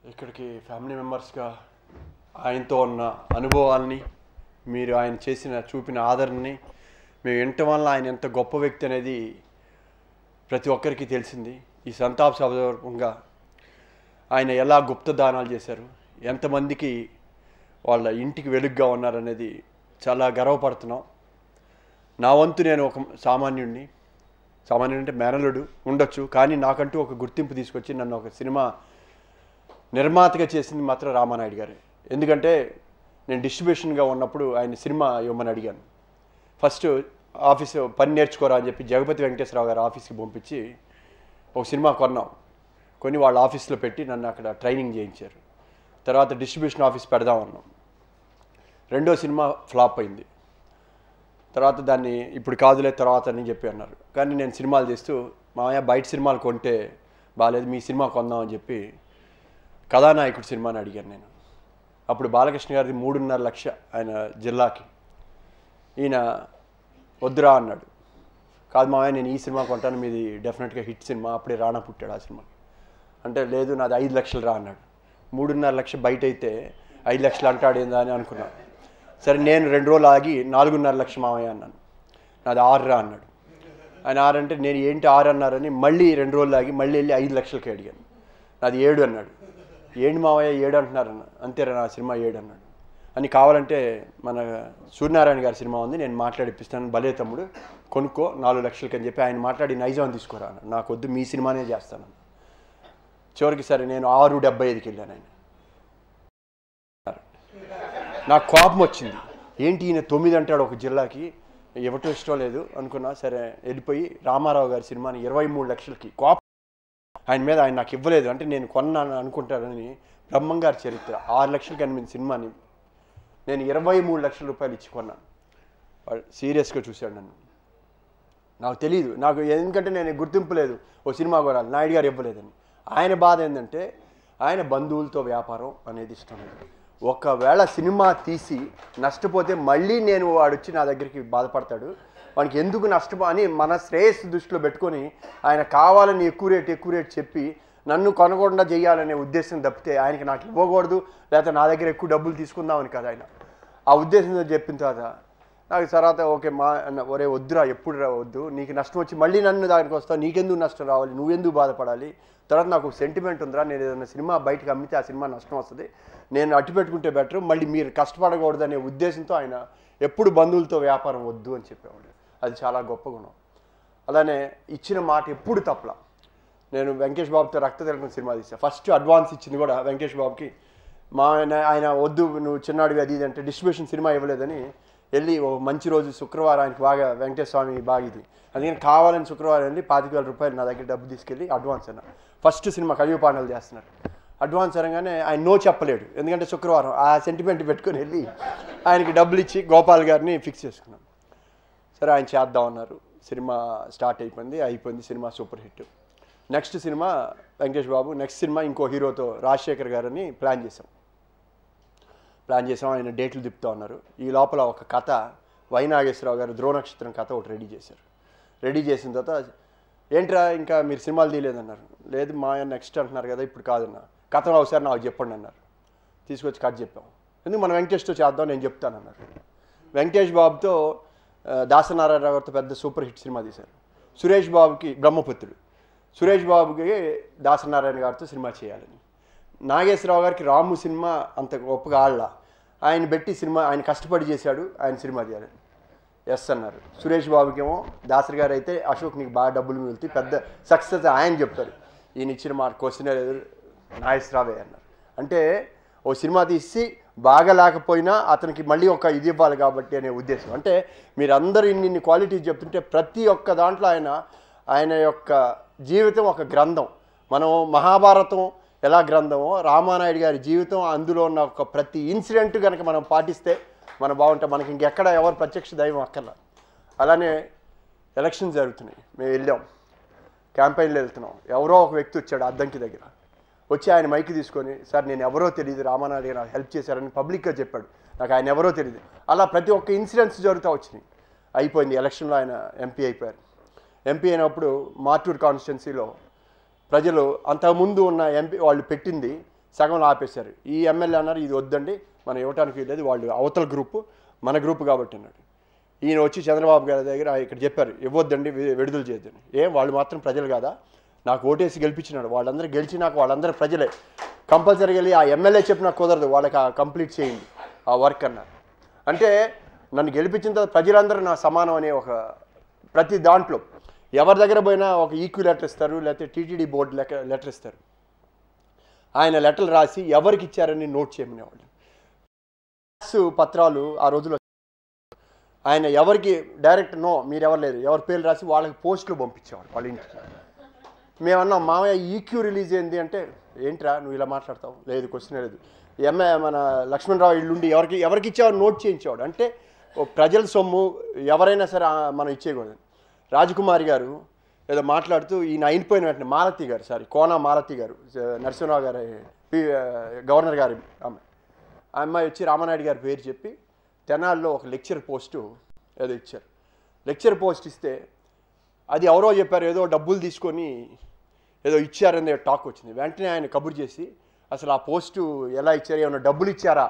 ఇక్కడికి ఫ్యామిలీ మెంబర్స్గా ఆయనతో ఉన్న అనుభవాల్ని మీరు ఆయన చేసిన చూపిన ఆదరణని మేము వినటం వల్ల ఆయన ఎంత గొప్ప వ్యక్తి అనేది ప్రతి ఒక్కరికి తెలిసింది ఈ సంతాప సందర్భంగా ఆయన ఎలా గుప్త దానాలు చేశారు ఎంతమందికి వాళ్ళ ఇంటికి వెలుగ్గా ఉన్నారనేది చాలా గర్వపడుతున్నాం నా వంతు నేను ఒక సామాన్యుడిని సామాన్యుడు అంటే మేనలుడు ఉండొచ్చు కానీ నాకంటూ ఒక గుర్తింపు తీసుకొచ్చి నన్ను ఒక సినిమా నిర్మాతగా చేసింది మాత్రం రామానాయుడు గారే ఎందుకంటే నేను డిస్ట్రిబ్యూషన్గా ఉన్నప్పుడు ఆయన సినిమా ఇవ్వమని అడిగాను ఫస్ట్ ఆఫీస్ పని నేర్చుకోరా అని చెప్పి జగపతి వెంకటేశ్వరరావు గారు ఆఫీస్కి పంపించి ఒక సినిమా కొన్నాం కొని వాళ్ళ ఆఫీస్లో పెట్టి నన్ను అక్కడ ట్రైనింగ్ చేయించారు తర్వాత డిస్ట్రిబ్యూషన్ ఆఫీస్ పెడదాం అన్నాం రెండో సినిమా ఫ్లాప్ అయింది తర్వాత దాన్ని ఇప్పుడు కాదులే తర్వాత అని చెప్పి అన్నారు కానీ నేను సినిమాలు చేస్తూ మామయ్య బయట సినిమాలు కొంటే బాగాలేదు మీ సినిమా కొందాం అని చెప్పి కథానాయకుడు సినిమాని అడిగాను నేను అప్పుడు బాలకృష్ణ గారిది మూడున్నర లక్ష ఆయన జిల్లాకి ఈయన వద్దురా అన్నాడు కాదు మామయ్య నేను ఈ సినిమా కొంటాను మీది డెఫినెట్గా హిట్ సినిమా అప్పుడే రాణా పుట్టాడు ఆ సినిమాకి అంటే లేదు నాది ఐదు లక్షలు రా అన్నాడు మూడున్నర లక్ష బయట అయితే ఐదు లక్షలు అంటాడు ఏందా అని అనుకున్నాను సరే నేను రెండు రోజులు ఆగి నాలుగున్నర లక్ష మామయ్య అన్నాను నాది ఆరు రా అన్నాడు ఆయన ఆరు అంటే నేను ఏంటి ఆరు అన్నారని మళ్ళీ రెండు రోజులు ఆగి మళ్ళీ వెళ్ళి ఐదు లక్షలకి అడిగాను నాది ఏడు అన్నాడు ఏంటి మావయ్య ఏడు అంటున్నారన్న అంతేరా నా సినిమా ఏడు అన్నాడు అని కావాలంటే మన సూర్యనారాయణ గారి సినిమా ఉంది నేను మాట్లాడిపిస్తాను భలే తమ్ముడు కొనుక్కో నాలుగు లక్షలకి అని చెప్పి ఆయన మాట్లాడి నైజాం తీసుకోరా అన్నాడు నాకు వద్దు మీ సినిమానే చేస్తాను చివరికి సరే నేను ఆరు డెబ్బై ఐదుకి వెళ్ళాను ఆయన నాకు కోపం వచ్చింది ఏంటి ఈయన తొమ్మిది అంటాడు ఒక జిల్లాకి ఇవ్వటం ఇష్టం లేదు అనుకున్నా సరే వెళ్ళిపోయి రామారావు గారి సినిమాని ఇరవై మూడు లక్షలకి కోపం ఆయన మీద ఆయన నాకు ఇవ్వలేదు అంటే నేను కొన్నాను అనుకుంటారని బ్రహ్మంగారి చరిత్ర ఆరు లక్షలకి అనిపింది సినిమాని నేను ఇరవై మూడు లక్షల రూపాయలు ఇచ్చి కొన్నాను వాడు సీరియస్గా చూశాడు నన్ను నాకు తెలియదు నాకు ఎందుకంటే నేను గుర్తింపు లేదు ఓ సినిమా కొనాలి నాయుడు గారు ఇవ్వలేదని ఆయన బాధ ఏంటంటే ఆయన బంధువులతో వ్యాపారం అనేది ఇష్టం లేదు ఒకవేళ సినిమా తీసి నష్టపోతే మళ్ళీ నేను వాడు వచ్చి నా దగ్గరికి బాధపడతాడు వానికి ఎందుకు నష్టపో అని మన శ్రేయస్సు దృష్టిలో పెట్టుకొని ఆయన కావాలని ఎక్కువ రేట్ ఎక్కువ రేట్ చెప్పి నన్ను కొనకుండా చేయాలనే ఉద్దేశం తప్పితే ఆయనకి నాకు ఇవ్వకూడదు లేకపోతే నా దగ్గర ఎక్కువ డబ్బులు తీసుకుందామని కదా ఆయన ఆ ఉద్దేశంతో చెప్పిన తర్వాత నాకు తర్వాత ఓకే మా అన్న ఒరే వద్దురా ఎప్పుడు రా వద్దు నీకు నష్టం వచ్చి మళ్ళీ నన్ను దానికి వస్తావు నీకెందుకు నష్టం రావాలి నువ్వెందుకు బాధపడాలి తర్వాత నాకు సెంటిమెంట్ ఉందిరా నేను ఏదైనా సినిమా బయటకు అమ్మితే ఆ సినిమా నష్టం వస్తుంది నేను అట్టు పెట్టుకుంటే బెటర్ మళ్ళీ మీరు కష్టపడకూడదు అనే ఉద్దేశంతో ఆయన ఎప్పుడు బంధువులతో వ్యాపారం వద్దు అని చెప్పేవాడు అది చాలా గొప్ప గుణం అలానే ఇచ్చిన మాట ఎప్పుడు తప్పలా నేను వెంకటేష్ బాబుతో రక్త తిలకం సినిమా తీసాను ఫస్ట్ అడ్వాన్స్ ఇచ్చింది కూడా వెంకటేష్ బాబుకి మా ఆయన ఆయన వద్దు నువ్వు చిన్నాడివి అది ఇది అంటే డిస్ట్రిబ్యూషన్ సినిమా ఇవ్వలేదని వెళ్ళి ఓ మంచి రోజు శుక్రవారం ఆయనకి బాగా వెంకటేశ్వర స్వామి బాగా ఇది అందుకని కావాలని శుక్రవారం వెళ్ళి పాతిక వేల రూపాయలు నా దగ్గర డబ్బు తీసుకెళ్ళి అడ్వాన్స్ అన్న ఫస్ట్ సినిమా కలియు పాండలు చేస్తున్నారు అడ్వాన్స్ అనగానే ఆయన నో చెప్పలేడు ఎందుకంటే శుక్రవారం ఆ సెంటిమెంట్ పెట్టుకొని వెళ్ళి ఆయనకి డబ్బులు ఇచ్చి గోపాల్ గారిని ఫిక్స్ చేసుకున్నాం సరే ఆయన చేద్దాం అన్నారు సినిమా స్టార్ట్ అయిపోయింది అయిపోయింది cinema super hit next cinema Venkatesh Babu next cinema ఇంకో హీరోతో రాజశేఖర్ గారని ప్లాన్ చేసాం ప్లాన్ చేసాం ఆయన డేట్లు తిప్పుతా ఉన్నారు ఈ లోపల ఒక కథ వై నాగేశ్వరరావు గారు ధ్రువ నక్షత్రం కథ ఒకటి రెడీ చేశారు రెడీ చేసిన తర్వాత ఏంట్రా ఇంకా మీరు సినిమాలు తీయలేదన్నారు లేదు మా ఆయన నెక్స్ట్ అంటున్నారు కదా ఇప్పుడు కాదన్న కథ ఒకసారి నాకు చెప్పండి అన్నారు తీసుకొచ్చి కథ చెప్పాం ఎందుకు మనం వెంకటేష్తో చేద్దాం నేను చెప్తానన్నారు వెంకటేష్ బాబుతో ఆ, దాసనారాయణరావు గారితో పెద్ద సూపర్ హిట్ సినిమా తీశారు సురేష్ బాబుకి బ్రహ్మపుత్రుడు సురేష్ బాబుకి దాసనారాయణ గారితో సినిమా చేయాలని నాగేశ్వరరావు గారికి రాము సినిమా అంత గొప్పగా ఆళ్ళ ఆయన పెట్టి సినిమా ఆయన కష్టపడి చేశాడు ఆయన సినిమా తీయాలని ఎస్ అన్నారు సురేష్ బాబుకి ఏమో దాసరి గారు అయితే అశోక్ నీకు బాగా డబ్బులు మిగులుతాయి పెద్ద సక్సెస్ ఆయన చెప్తారు ఈయన ఇచ్చిన మాట క్వశ్చన్ నాగేశ్వరరావే అన్నారు అంటే ఓ సినిమా తీసి బాగా లేకపోయినా అతనికి మళ్ళీ ఒక ఇది ఇవ్వాలి కాబట్టి అనే ఉద్దేశం అంటే మీరందరూ ఇన్ని ఇన్ని క్వాలిటీస్ చెప్తుంటే ప్రతి ఒక్క దాంట్లో ఆయన ఆయన యొక్క జీవితం ఒక గ్రంథం మనం మహాభారతం ఎలా గ్రంథమో రామానాయుడు గారి జీవితం అందులో ఉన్న ఒక ప్రతి ఇన్సిడెంట్ కనుక మనం పాటిస్తే మనం బాగుంటాం మనకి ఇంకెక్కడ ఎవరు ప్రత్యక్ష దైవం అక్కర్లా అలానే ఎలక్షన్స్ జరుగుతున్నాయి మేము వెళ్ళాం క్యాంపెయిన్లో వెళ్తున్నాం ఎవరో ఒక వ్యక్తి వచ్చాడు అద్దంకి దగ్గర వచ్చి ఆయన మైక్ తీసుకొని సార్ నేను ఎవరో తెలియదు రామానాయుడు గారు నాకు హెల్ప్ చేశారని పబ్లిక్గా చెప్పాడు నాకు ఆయన ఎవరో తెలియదు అలా ప్రతి ఒక్క ఇన్సిడెంట్స్ జరుగుతూ వచ్చినాయి అయిపోయింది ఎలక్షన్లో ఆయన ఎంపీ అయిపోయారు ఎంపీ అయినప్పుడు మార్టూర్ కాన్స్టిట్యున్సీలో ప్రజలు అంతకుముందు ఉన్న ఎంపీ వాళ్ళు పెట్టింది సగం ఆపేశారు ఈ ఎమ్మెల్యే అన్నారు ఇది వద్దండి మనం ఇవ్వటానికి లేదు వాళ్ళు అవతల గ్రూపు మన గ్రూప్ కాబట్టి అన్నాడు ఈయన వచ్చి చంద్రబాబు గారి దగ్గర ఇక్కడ చెప్పారు ఇవ్వద్దండి వి- విడుదల చేయొద్దని ఏం వాళ్ళు మాత్రం ప్రజలు కాదా నాకు ఓటేసి గెలిపించినాడు వాళ్ళందరూ గెలిచి నాకు వాళ్ళందరూ ప్రజలే కంపల్సరీగా వెళ్ళి ఆ ఎమ్మెల్యే చెప్పినా కుదరదు వాళ్ళకి ఆ కంప్లీట్ చేయండి ఆ వర్క్ అన్నారు అంటే నన్ను గెలిపించిన తర్వాత ప్రజలందరూ నా సమానం అనే ఒక ప్రతి దాంట్లో ఎవరి దగ్గర పోయినా ఒక ఈక్యూ లెటర్ ఇస్తారు లేకపోతే టీటీడీ బోర్డు లెక్క లెటర్ ఇస్తారు ఆయన లెటర్లు రాసి ఎవరికి ఇచ్చారని నోట్ చేయమనేవాళ్ళు ట్యాక్స్ పత్రాలు ఆ రోజుల్లో ఆయన ఎవరికి డైరెక్ట్ నో మీరు ఎవరు లేరు ఎవరి పేర్లు రాసి వాళ్ళకి పోస్టులు పంపించేవాడు వాళ్ళ ఇంటికి మేమన్నాం మామయ్య ఈక్యూ రిలీజ్ ఏంది అంటే ఏంట్రా నువ్వు ఇలా మాట్లాడతావు లేదు క్వశ్చన్ లేదు ఎంఏ మన లక్ష్మణరావు ఇల్లుండి ఎవరికి ఎవరికి ఇచ్చేవాడు నోట్ చేయించేవాడు అంటే ఓ ప్రజల సొమ్ము ఎవరైనా సరే ఆ, మనం ఇచ్చేయకూడదు రాజకుమారి గారు ఏదో మాట్లాడుతూ ఈయన అయిపోయిన వెంటనే మాలతి గారు సారీ కోన మాలతి గారు నరసింహరావు గారి పి- గవర్నర్ గారి ఆమె ఆ అమ్మాయి వచ్చి రామానాయుడు గారి పేరు చెప్పి తెనాల్లో ఒక లెక్చర్ పోస్టు ఏదో ఇచ్చారు లెక్చర్ పోస్ట్ ఇస్తే అది ఎవరో చెప్పారు ఏదో డబ్బులు తీసుకొని ఏదో ఇచ్చారనే టాక్ వచ్చింది వెంటనే ఆయన కబురు చేసి అసలు ఆ పోస్టు ఎలా ఇచ్చారు ఏమైనా డబ్బులు ఇచ్చారా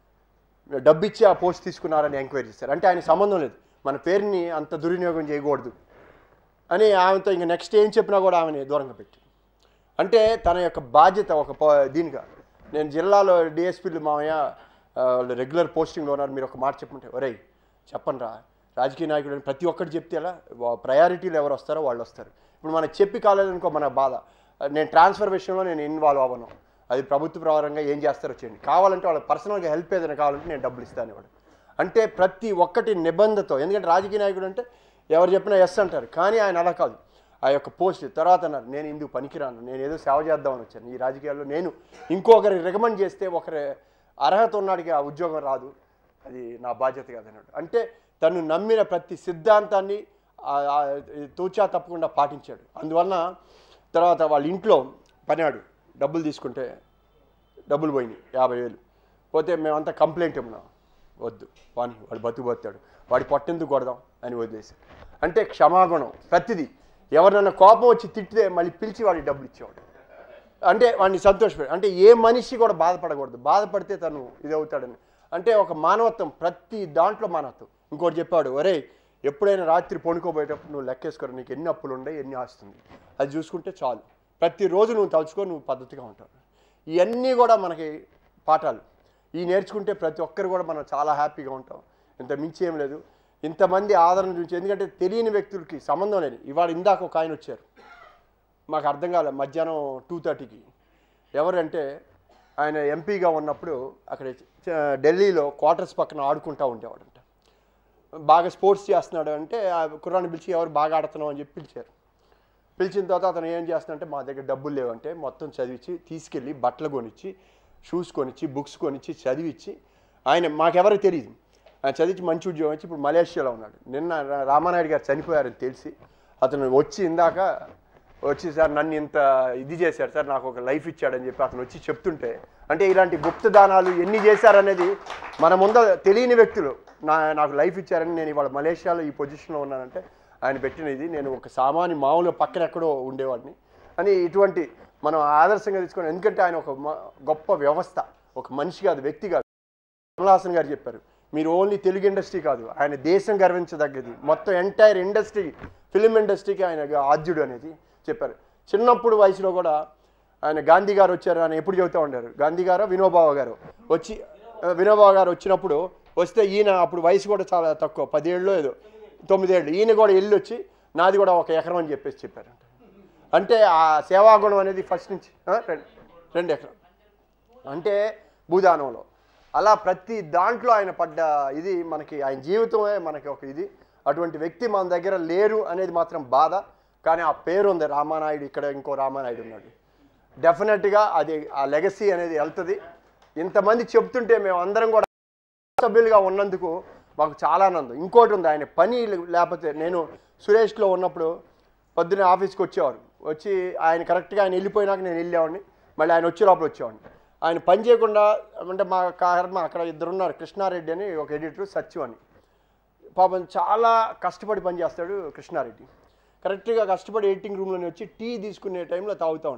డబ్బు ఇచ్చి ఆ పోస్ట్ తీసుకున్నారని ఎంక్వైరీ చేస్తారు అంటే ఆయన సంబంధం లేదు మన పేరుని అంత దుర్వినియోగం చేయకూడదు అని ఆమెతో ఇంకా నెక్స్ట్ ఏం చెప్పినా కూడా ఆమెని దూరంగా పెట్టి అంటే తన యొక్క బాధ్యత ఒక ప- దీనిగా నేను జిల్లాలో డిఎస్పీలు మామయ్య ఆ, వాళ్ళు రెగ్యులర్ పోస్టింగ్లో ఉన్నారు మీరు ఒక మాట చెప్పమంటే ఒరేయ్ చెప్పండి రా రాజకీయ నాయకుడు అని ప్రతి ఒక్కటి చెప్తే ఎలా ప్రయారిటీలు ఎవరు వస్తారో వాళ్ళు వస్తారు ఇప్పుడు మనకు చెప్పి కాలేదనుకో మన బాధ నేను ట్రాన్స్ఫర్ విషయంలో నేను ఇన్వాల్వ్ అవ్వను అది ప్రభుత్వ ప్రకారంగా ఏం చేస్తారో చేయండి కావాలంటే వాళ్ళ పర్సనల్గా హెల్ప్ ఏదైనా కావాలంటే నేను డబ్బులు ఇస్తాను ఇవాడు అంటే ప్రతి ఒక్కటి నిబంధనతో ఎందుకంటే రాజకీయ నాయకుడు అంటే ఎవరు చెప్పినా ఎస్ అంటారు కానీ ఆయన అలా కాదు ఆ యొక్క పోస్ట్ తర్వాత అన్నారు నేను ఇందుకు పనికిరాను నేను ఏదో సేవ చేద్దామని వచ్చాను ఈ రాజకీయాల్లో నేను ఇంకొకరికి రికమెండ్ చేస్తే ఒకరి అర్హత ఉన్నాడికి ఆ ఉద్యోగం రాదు అది నా బాధ్యత కాదన్నాడు అంటే తను నమ్మిన ప్రతి సిద్ధాంతాన్ని ఆ- ఆ తూచా తప్పకుండా పాటించాడు అందువలన తర్వాత వాళ్ళ ఇంట్లో పనాడు డబ్బులు తీసుకుంటే డబ్బులు పోయినాయి యాభై వేలు పోతే మేమంతా కంప్లైంట్ ఇమ్మన్నాం వద్దు వాని వాడు బతుకుపోతాడు వాడి పొట్టెందుకు కొడదాం అని వదిలేశారు అంటే క్షమాగుణం ప్రతిదీ ఎవరినైనా కోపం వచ్చి తిట్టితే మళ్ళీ పిలిచి వాడికి డబ్బులు ఇచ్చేవాడు అంటే వాడిని సంతోషపెట్టి అంటే ఏ మనిషి కూడా బాధపడకూడదు బాధపడితే తను ఇది అవుతాడని అంటే ఒక మానవత్వం ప్రతి దాంట్లో మానవత్వం ఇంకోటి చెప్పాడు ఒరే ఎప్పుడైనా రాత్రి పడుకోబోయేటప్పుడు నువ్వు లెక్కేసుకోరు నీకు ఎన్ని అప్పులు ఉన్నాయి ఎన్ని ఆస్తుంది అది చూసుకుంటే చాలు ప్రతిరోజు నువ్వు తలుచుకో నువ్వు పద్ధతిగా ఉంటావు ఇవన్నీ కూడా మనకి పాఠాలు ఈ నేర్చుకుంటే ప్రతి ఒక్కరు కూడా మనం చాలా హ్యాపీగా ఉంటాం ఇంత మించి ఏం లేదు ఇంతమంది ఆదరణ చూసి ఎందుకంటే తెలియని వ్యక్తులకి సంబంధం లేదు ఇవాళ ఇందాక ఒక ఆయన వచ్చారు మాకు అర్థం కాలే మధ్యాహ్నం టూ థర్టీకి ఎవరంటే ఆయన ఎంపీగా ఉన్నప్పుడు అక్కడ చ- ఢిల్లీలో క్వార్టర్స్ పక్కన ఆడుకుంటూ ఉండేవాడంట బాగా స్పోర్ట్స్ చేస్తున్నాడు అంటే ఆ కుర్రాన్ని పిలిచి ఎవరు బాగా ఆడుతున్నావు అని చెప్పి పిలిచారు పిలిచిన తర్వాత అతను ఏం చేస్తున్నాడంటే మా దగ్గర డబ్బులు లేవంటే మొత్తం చదివించి తీసుకెళ్ళి బట్టలు కొనిచ్చి షూస్ కొనిచ్చి బుక్స్ కొనిచ్చి చదివించి ఆయన మాకెవరికి తెలియదు ఆయన చదివించి మంచి ఉద్యోగం ఇచ్చి ఇప్పుడు మలేషియాలో ఉన్నాడు నిన్న రా- రామానాయుడు గారు చనిపోయారని తెలిసి అతను వచ్చి ఇందాక వచ్చి సార్ నన్ను ఇంత ఇది చేశారు సార్ నాకు ఒక లైఫ్ ఇచ్చాడని చెప్పి అతను వచ్చి చెప్తుంటే అంటే ఇలాంటి గుప్తదానాలు ఎన్ని చేశారనేది మన ముందు తెలియని వ్యక్తులు నా నాకు లైఫ్ ఇచ్చారని నేను ఇవాళ మలేషియాలో ఈ పొజిషన్లో ఉన్నానంటే ఆయన పెట్టిన ఇది నేను ఒక సామాన్య మామూలు పక్కన ఎక్కడో ఉండేవాడిని అని ఇటువంటి మనం ఆదర్శంగా తీసుకొని ఎందుకంటే ఆయన ఒక మ- గొప్ప వ్యవస్థ ఒక మనిషి కాదు వ్యక్తి కాదు కమలాసన్ గారు చెప్పారు మీరు ఓన్లీ తెలుగు ఇండస్ట్రీ కాదు ఆయన దేశం గర్వించదగ్గది మొత్తం ఎంటైర్ ఇండస్ట్రీ ఫిలిం ఇండస్ట్రీకి ఆయన ఆద్యుడు అనేది చెప్పారు చిన్నప్పుడు వయసులో కూడా ఆయన గాంధీ గారు వచ్చారు అని ఎప్పుడు చెబుతూ ఉండారు గాంధీ గారు వినోబావ గారు వచ్చి ఆ, వినోబావ గారు వచ్చినప్పుడు వస్తే ఈయన అప్పుడు వయసు కూడా చాలా తక్కువ పదేళ్ళు ఏదో తొమ్మిదేళ్ళు ఈయన కూడా వెళ్ళి వచ్చి నాది కూడా ఒక ఎకరం అని చెప్పేసి చెప్పారంట అంటే ఆ సేవాగుణం అనేది ఫస్ట్ నుంచి ఆ, రెండు రెండు ఎకరం అంటే భూదానంలో అలా ప్రతి దాంట్లో ఆయన పడ్డ ఇది మనకి ఆయన జీవితమే మనకి ఒక ఇది అటువంటి వ్యక్తి మన దగ్గర లేరు అనేది మాత్రం బాధ కానీ ఆ పేరు ఉంది రామానాయుడు ఇక్కడ ఇంకో రామానాయుడు ఉన్నాడు డెఫినెట్గా అది ఆ లెగసీ అనేది వెళ్తుంది ఇంతమంది చెప్తుంటే మేము అందరం కూడా సభ్యులుగా ఉన్నందుకు మాకు చాలా ఆనందం ఇంకోటి ఉంది ఆయన పని లేకపోతే నేను సురేష్లో ఉన్నప్పుడు పొద్దున్నే ఆఫీస్కి వచ్చేవారు వచ్చి ఆయన కరెక్ట్గా ఆయన వెళ్ళిపోయినాక నేను వెళ్ళేవాడిని మళ్ళీ ఆయన వచ్చే లోపల వచ్చేవాడిని ఆయన పని చేయకుండా అంటే మా కర్మ అక్కడ ఇద్దరు ఉన్నారు కృష్ణారెడ్డి అని ఒక ఎడిటర్ సత్యం అని పాపం చాలా కష్టపడి పని చేస్తాడు కృష్ణారెడ్డి కరెక్ట్గా కష్టపడి ఎడిటింగ్ రూమ్లోనే వచ్చి టీ తీసుకునే టైంలో తాగుతూ ఉంటారు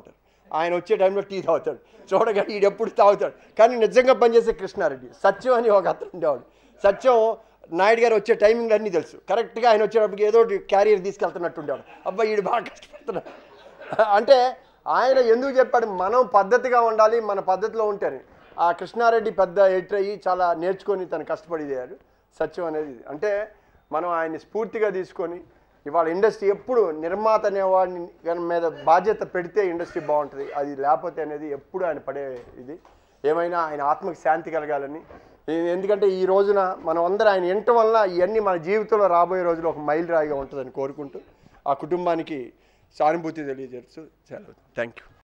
ఆయన వచ్చే టైంలో టీ తాగుతాడు చూడగానే ఈడు ఎప్పుడు తాగుతాడు కానీ నిజంగా పనిచేసే కృష్ణారెడ్డి సత్యం అని ఒక అతను ఉండేవాడు సత్యం నాయుడు గారు వచ్చే టైమింగ్ అన్నీ తెలుసు కరెక్ట్గా ఆయన వచ్చేటప్పటికి ఏదో క్యారియర్ తీసుకెళ్తున్నట్టు ఉండేవాడు అబ్బాయి ఈడు బాగా కష్టపడుతున్నాడు అంటే ఆయన ఎందుకు చెప్పాడు మనం పద్ధతిగా ఉండాలి మన పద్ధతిలో ఉంటేనే ఆ కృష్ణారెడ్డి పెద్ద ఎడిటర్ అయ్యి చాలా నేర్చుకొని తను కష్టపడిదేయాడు సత్యం అనేది ఇది. అంటే మనం ఆయన్ని స్ఫూర్తిగా తీసుకొని ఇవాళ ఇండస్ట్రీ ఎప్పుడు నిర్మాత అనేవాడిని గన మీద బాధ్యత పెడితే ఇండస్ట్రీ బాగుంటుంది అది లేకపోతే అనేది ఎప్పుడు ఆయన పడే ఇది ఏమైనా ఆయన ఆత్మకి శాంతి కలగాలని ఈ- ఎందుకంటే ఈ రోజున మనం అందరం ఆయన వినటం వల్ల ఇవన్నీ మన జీవితంలో రాబోయే రోజుల్లో ఒక మైల్ రాయిగా ఉంటుందని కోరుకుంటూ ఆ కుటుంబానికి సానుభూతి తెలియజేస్తూ సెలవు థ్యాంక్ యూ